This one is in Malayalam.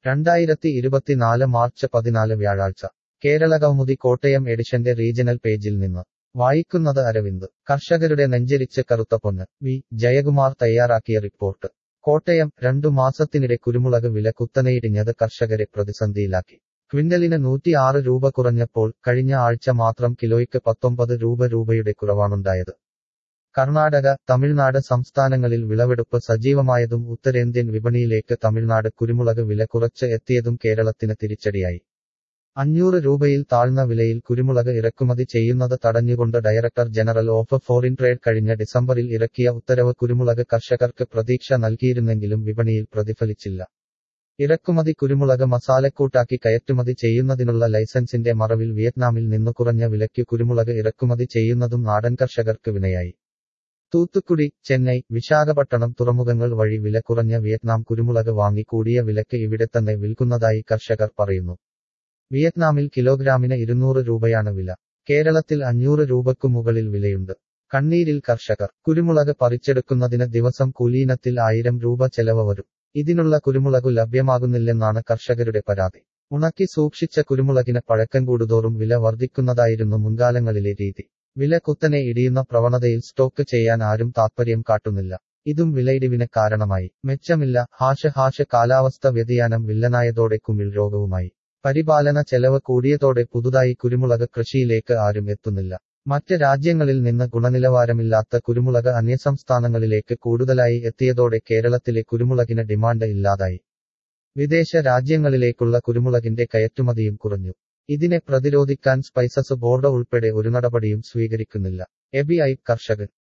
രണ്ടായിരത്തി ഇരുപത്തിനാല് മാർച്ച് പതിനാല് വ്യാഴാഴ്ച കേരളകൗമുദി കോട്ടയം എഡിഷന്റെ റീജണൽ പേജിൽ നിന്ന് വായിക്കുന്നത് അരവിന്ദ് കർഷകരുടെ നെഞ്ചരിച്ച് കറുത്ത പൊന്ന് വി ജയകുമാർ തയ്യാറാക്കിയ റിപ്പോർട്ട് കോട്ടയം രണ്ടു മാസത്തിനിടെ കുരുമുളക് വില കുത്തനെയിടിഞ്ഞത് കർഷകരെ പ്രതിസന്ധിയിലാക്കി ക്വിന്റലിന് നൂറ്റിയാറ് രൂപ കുറഞ്ഞപ്പോൾ കഴിഞ്ഞ ആഴ്ച മാത്രം കിലോയ്ക്ക് പത്തൊമ്പത് രൂപ രൂപയുടെ കുറവാണുണ്ടായത് കർണാടക തമിഴ്നാട് സംസ്ഥാനങ്ങളിൽ വിളവെടുപ്പ് സജീവമായതും ഉത്തരേന്ത്യൻ വിപണിയിലേക്ക് തമിഴ്നാട് കുരുമുളക് വില കുറച്ച് എത്തിയതും കേരളത്തിന് തിരിച്ചടിയായി അഞ്ഞൂറ് രൂപയിൽ താഴ്ന്ന വിലയിൽ കുരുമുളക് ഇറക്കുമതി ചെയ്യുന്നത് തടഞ്ഞുകൊണ്ട് director general of foreign trade കഴിഞ്ഞ ഡിസംബറിൽ ഇറക്കിയ ഉത്തരവ് കുരുമുളക് കർഷകർക്ക് പ്രതീക്ഷ നൽകിയിരുന്നെങ്കിലും വിപണിയിൽ പ്രതിഫലിച്ചില്ല ഇറക്കുമതി കുരുമുളക് മസാലക്കൂട്ടാക്കി കയറ്റുമതി ചെയ്യുന്നതിനുള്ള ലൈസൻസിന്റെ മറവിൽ വിയറ്റ്നാമിൽ നിന്നു കുറഞ്ഞ വിലയ്ക്ക് കുരുമുളക് ഇറക്കുമതി ചെയ്യുന്നതും നാടൻ കർഷകർക്ക് വിനയായി തൂത്തുക്കുടി ചെന്നൈ വിശാഖപട്ടണം തുറമുഖങ്ങൾ വഴി വില കുറഞ്ഞ വിയറ്റ്നാം കുരുമുളക് വാങ്ങി കൂടിയ വിലക്ക് ഇവിടെ തന്നെ വിൽക്കുന്നതായി കർഷകർ പറയുന്നു വിയറ്റ്നാമിൽ കിലോഗ്രാമിന് ഇരുന്നൂറ് രൂപയാണ് വില കേരളത്തിൽ അഞ്ഞൂറ് രൂപക്കു മുകളിൽ വിലയുണ്ട് കണ്ണീരിൽ കർഷകർ കുരുമുളക് പറിച്ചെടുക്കുന്നതിന് ദിവസം കൂലീനത്തിൽ ആയിരം രൂപ ചെലവ് വരും ഇതിനുള്ള കുരുമുളകു ലഭ്യമാകുന്നില്ലെന്നാണ് കർഷകരുടെ പരാതി ഉണക്കി സൂക്ഷിച്ച കുരുമുളകിന് പഴക്കം കൂടുതോറും വില വർദ്ധിക്കുന്നതായിരുന്നു മുൻകാലങ്ങളിലെ രീതി വില കുത്തനെ ഇടിയുന്ന പ്രവണതയിൽ സ്റ്റോക്ക് ചെയ്യാൻ ആരും താത്പര്യം കാട്ടുന്നില്ല ഇതും വിലയിടിവിന് കാരണമായി മെച്ചമില്ല ഹാഷ് ഹാഷ് കാലാവസ്ഥ വ്യതിയാനം വില്ലനായതോടെ കുമിൾ രോഗവുമായി പരിപാലന ചെലവ് കൂടിയതോടെ പുതുതായി കുരുമുളക് കൃഷിയിലേക്ക് ആരും എത്തുന്നില്ല മറ്റ് രാജ്യങ്ങളിൽ നിന്ന് ഗുണനിലവാരമില്ലാത്ത കുരുമുളക് അന്യസംസ്ഥാനങ്ങളിലേക്ക് കൂടുതലായി എത്തിയതോടെ കേരളത്തിലെ കുരുമുളകിന് ഡിമാൻഡ് ഇല്ലാതായി വിദേശ രാജ്യങ്ങളിലേക്കുള്ള കുരുമുളകിന്റെ കയറ്റുമതിയും കുറഞ്ഞു ഇതിനെ പ്രതിരോധിക്കാൻ സ്പൈസസ് ബോർഡ് ഉൾപ്പെടെ ഒരു നടപടിയും സ്വീകരിക്കുന്നില്ല എബിഐ കർഷകൻ